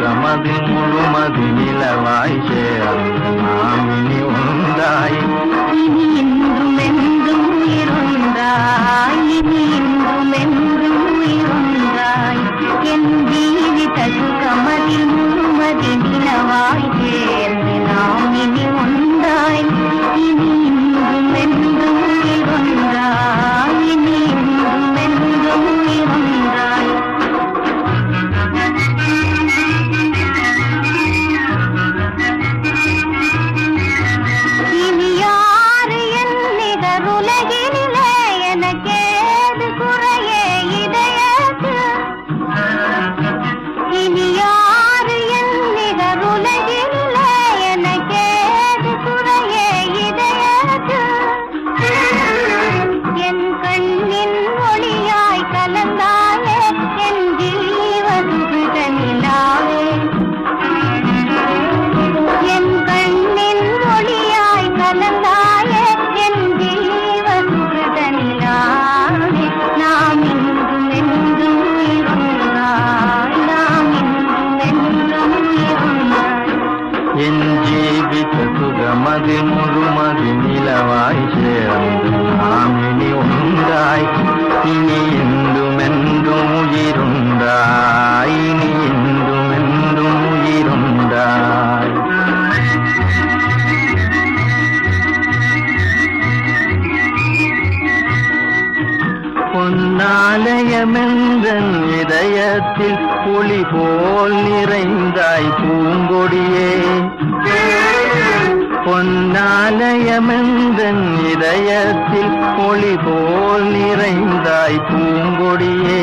சுகமதில் முழுமதி நிலவாய் சேர்ந்து நாம் இனி உண்டாய் இனி இன்றும் என்றும் உயிருந்தாய் இனி இன்றும் என்றும் உயிருந்தாய் என் ஜீவித சுகமதில் முழுமதி நிலவாய் சேர்ந்து நாம் இனி உண்டாய் இனி இன்றும் என்றும் உயிருந்தாய் இனி இன்றும் என்றும் உயிருந்தாய் இனி யாரு என் நிகருலகினிலே எனக்கேது குறையே இதயத்து இனி யாரு என் நிகருலகினிலே எனக்கேது குறையே இதயத்து என் கண்ணின் ஒளியாய் கலந்தாயே என் ஜீவசுதனிலாவே என் கண்ணின் ஒளியாய் கலந்தாயே என் ஜீவசுதனிலாவே நாம் இன்றும் என்றும் இருந்தாய் நாம் இன்றும் என்றும் இருந்தாய் என் ஜீவித சுகமதி முழுமதி நிலவாய் சேர்ந்து நாம் இனி உண்டாய் இனி என்றும் என்றும் உயிருண்டாய் இனி என்றும் என்றும் உயிருண்டாய் பொன்னாலயமென்றன் இதயத்தில் ஒளி போல் நிறைந்தாய் பூங்கொடியே பொன்னாலயமென்றன் இதயத்தில் ஒளி போல் நிறைந்தாய் பூங்கொடியே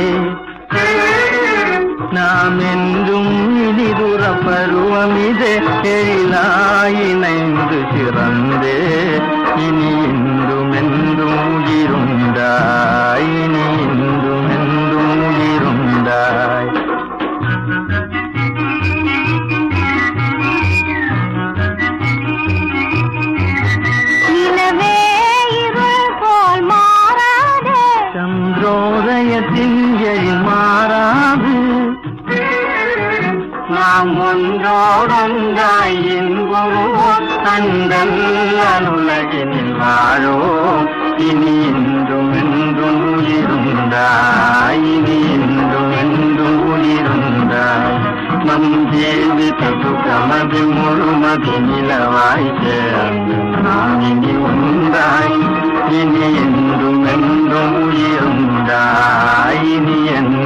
நாம் என்றும் இனிதுர பருவமிதே எழிலாயினைந்து சிறந்தே இனி என்றும் என்றும் உயிருண்டாய் இனி என்றும் என்றும் உயிருண்டாய் நிலவே இருள் போல் மாறாதே சந்திரோதயத்தின் எழில் மாறாது நாம் ஒன்றோடொன்றாய் இன்புறுவோம் அந்தல் அனுலகினில் வாழோம் இனி என்றும் என்றும் உயிருந்தாய் இனி என்றும் என்றும் உயிருந்தாய் நம் ஜீவித சுகமது முழுமதி நிலவாய் சேர்ந்து நாம் இனி உண்டாய் இனி என்றும் என்றும் உயிருந்தாய் இனி என்றும்